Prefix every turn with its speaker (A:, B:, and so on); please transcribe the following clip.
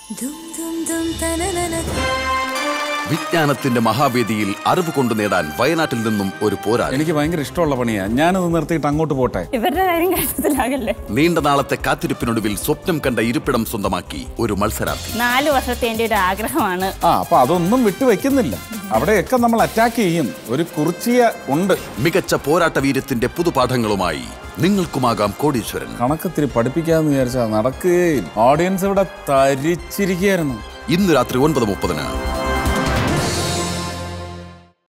A: ദും ദും ദും തനനന
B: വിജ്ഞാനത്തിന്റെ മഹാവേദിയിൽ അറിവ് കൊണ്ടു നേടാൻ വയനാട്ടിൽ നിന്നും ഒരു പോരാളി
C: എനിക്ക് ഭയങ്കര ഇഷ്ടമുള്ള പണിയാ ഞാനത് നിർത്തിയിട്ട് അങ്ങോട്ട് പോട്ടെ
D: ഇവരുടെ കാര്യം കാര്യത്തിലാകല്ലേ
B: നീണ്ട നാളത്തെ കാത്തിരിപ്പിനൊടുവിൽ സ്വപ്നം കണ്ട ഇരിപ്പിടം സ്വന്തമാക്കി ഒരു മത്സരാർത്ഥി
D: നാല് വർഷത്തെ എൻ്റെ ഒരു ആഗ്രഹമാണ്
C: ആ അപ്പൊ അതൊന്നും വിട്ടുവെക്കുന്നില്ല അവിടെയൊക്കെ നമ്മൾ അറ്റാക്ക് ചെയ്യും ഒരു കുറിച്ചിയ ഉണ്ട്
B: മികച്ച പോരാട്ട വീര്യത്തിന്റെ പുതുപാഠങ്ങളുമായി നിങ്ങൾക്കുമാകാം കോടീശ്വരൻ
C: കണക്കത്തിരി പഠിപ്പിക്കാന്ന് വിചാരിച്ചാൽ നടക്കുകയും ഓഡിയൻസ് ഇവിടെ തരിച്ചിരിക്കുകയായിരുന്നു
B: ഇന്ന് രാത്രി ഒൻപത് മുപ്പതിന്